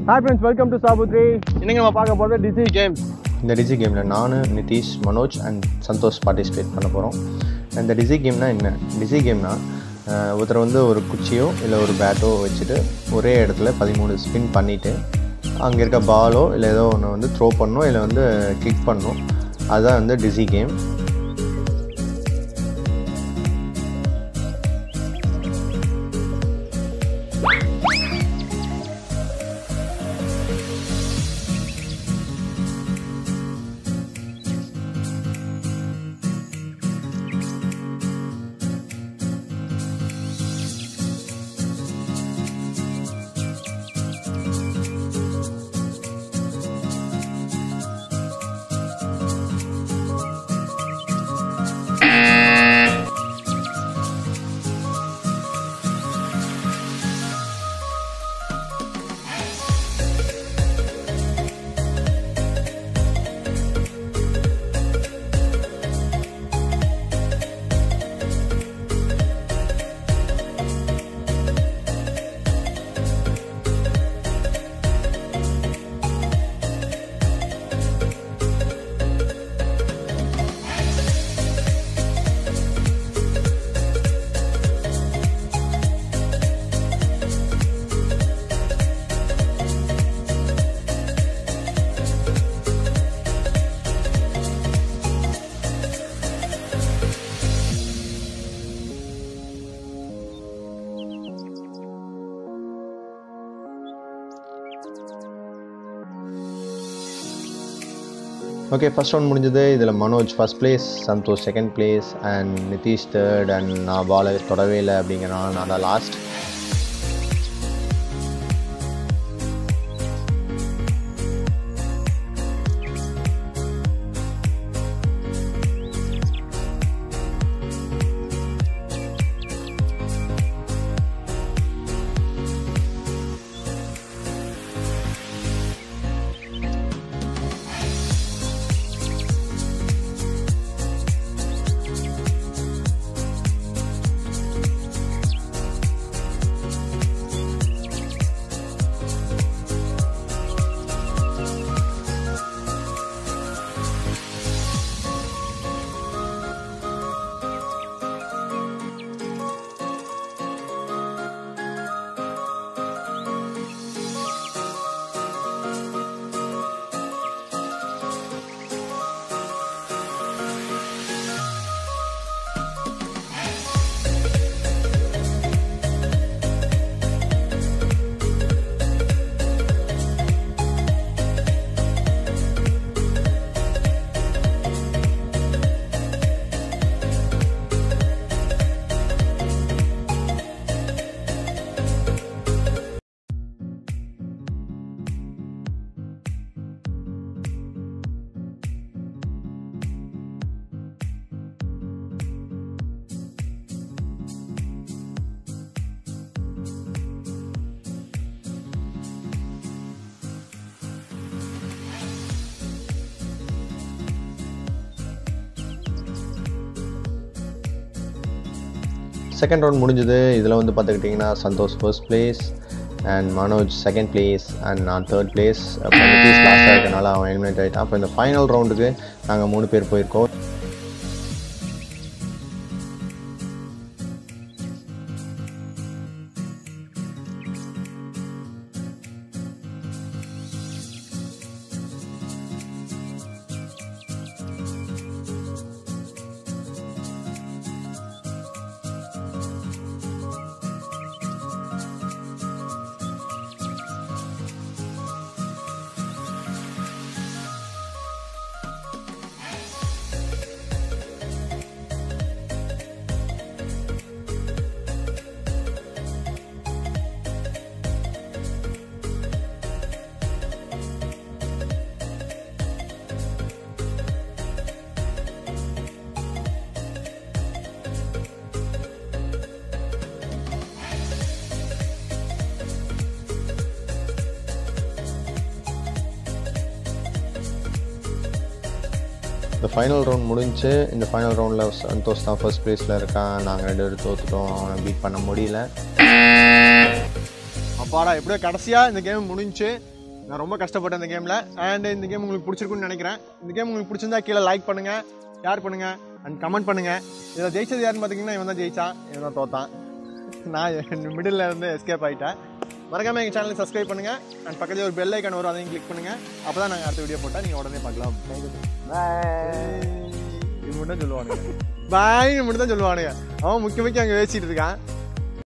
hi friends welcome to சாபுத்ரி இன்னைக்கு நம்ம பார்க்க போகிறது டிசி கேம்ஸ் இந்த டிசி கேமில் நான் நிதிஷ் மனோஜ் அண்ட் சந்தோஷ் பார்ட்டிசிபேட் பண்ண போகிறோம் இந்த டிசி கேம்னா என்ன டிசி கேம்னா ஒருத்தர் வந்து ஒரு குச்சியோ இல்லை ஒரு பேட்டோ வச்சுட்டு ஒரே இடத்துல பதிமூணு ஸ்பின் பண்ணிவிட்டு அங்கே இருக்க பாலோ இல்லை ஏதோ ஒன்று வந்து த்ரோ பண்ணணும் இல்லை வந்து கிக் பண்ணணும் அதுதான் வந்து DC game okay first round முடிஞ்சது இதில் Manoj first place Santhosh second place and Nitish third and நான் பாலை தொடவே இல்லை அப்படிங்கிறனால நான் தான் லாஸ்ட் செகண்ட் ரவுண்ட் முடிஞ்சது இதில் வந்து பார்த்துக்கிட்டிங்கன்னா Santhosh first place and Manoj second place and நான் தேர்ட் பிளேஸ் அப்போ நிதிஷ் லாஸ்ட்டாக இருக்கனால அவன் எலிமினேட் ஆகிட்டான் அப்போ இந்த ஃபைனல் ரவுண்டுக்கு நாங்கள் மூணு பேர் போயிருக்கோம் இந்த ஃபைனல் ரவுண்ட் முடிஞ்சு இந்த ஃபைனல் ரவுண்டில் சந்தோஷ் தான் ஃபர்ஸ்ட் ப்ளேஸில் இருக்கான் நாங்கள் ரெண்டு பேரும் தோத்துட்டோம் அவனை பீட் பண்ண முடியல அப்பாடா எப்படியோ கடைசியாக இந்த கேம் முடிஞ்சு நான் ரொம்ப கஷ்டப்பட்டேன் இந்த கேமில் அண்ட் இந்த கேம் உங்களுக்கு பிடிச்சிருக்குன்னு நினைக்கிறேன் இந்த கேம் உங்களுக்கு பிடிச்சிருந்தா கீழே லைக் பண்ணுங்கள் ஷேர் பண்ணுங்கள் அண்ட் கமெண்ட் பண்ணுங்கள் இதில் ஜெயிச்சது யாருன்னு பார்த்தீங்கன்னா இவன் தான் ஜெயிச்சான் இவன் தான் தோத்தான் நான் மிடில் இருந்து எஸ்கேப் ஆகிட்டேன் மறக்காம எங்கள் சேனலை சப்ஸ்கிரைப் பண்ணுங்கள் அண்ட் பக்கத்தில் ஒரு பெல் ஐக்கான் வரும் அதையும் கிளிக் பண்ணுங்கள் அப்போ தான் நாங்கள் அடுத்த வீடியோ போட்டால் நீங்கள் உடனே பார்க்கலாம் இது மட்டும் தான் சொல்லுவானுங்க பாய் மட்டும் தான் சொல்லுவானுங்க அவன் முக்கிய முக்கிய அங்கே பேசிட்டு இருக்கான்